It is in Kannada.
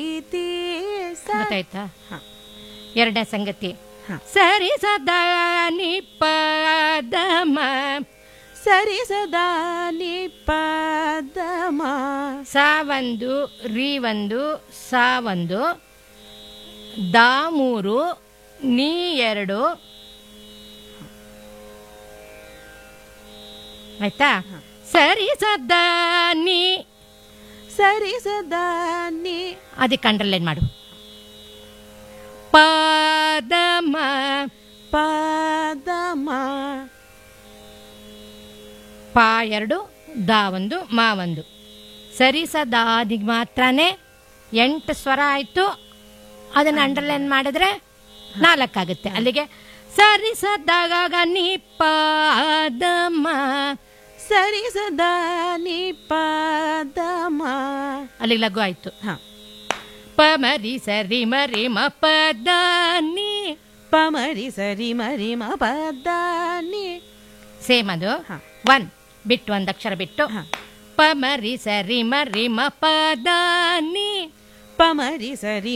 ಇತಿ ಸ ಗೊತ್ತಾಯ್ತಾ ಹ. ಎರಡನೇ ಸಂಗತಿ ಹ. ಸರಿ ಸದಾ ನಿ ಪದ ಮ ಸರಿ ಸದಾ ನಿ ಪದಮ ಸಾ ಒಂದು ರೀ ಒಂದು ಸಾ ಒಂದು ದಾ ಮೂರು ನೀ ಎರಡು ಆಯ್ತಾ ಸರಿ ಸದಾ ನೀ ಸರಿ ಸದಾ ನಿ ಅದಕ್ಕೆ ಅಂಡರ್ಲೈನ್ ಮಾಡು ಪದಮ ಪದಮ ಪಾ ಎರಡು ದಾ ಒಂದು ಮಾ ಒಂದು ಸರಿ ಸದಾದಿಗೆ ಮಾತ್ರನೇ ಎಂಟು ಸ್ವರ ಆಯಿತು ಅದನ್ನು ಅಂಡರ್ಲೈನ್ ಮಾಡಿದ್ರೆ ನಾಲ್ಕಾಗುತ್ತೆ ಅಲ್ಲಿಗೆ ಸರಿ ಸದಾಗ ನಿ ಪಾದಮ ಸರಿ ಸದಾ ನಿ ಪದಮ ಅಲ್ಲಿಗೆ ಲಘು ಆಯಿತು ಹ ಪ ಮರಿ ಸರಿ ಮರಿ ಮ ಪದ ನಿ ಪಮರಿ ಸರಿ ಮರಿ ಮ ಪದ ನಿ ಸೇಮ್ ಅದು ಹ. ಒನ್ ಬಿಟ್ಟು ಒಂದು ಅಕ್ಷರ ಬಿಟ್ಟು ಹ ಪ ಮರಿ ಸರಿ ಮರಿ ಮ ಪದ ನಿ ಪಮರಿ ಸರಿ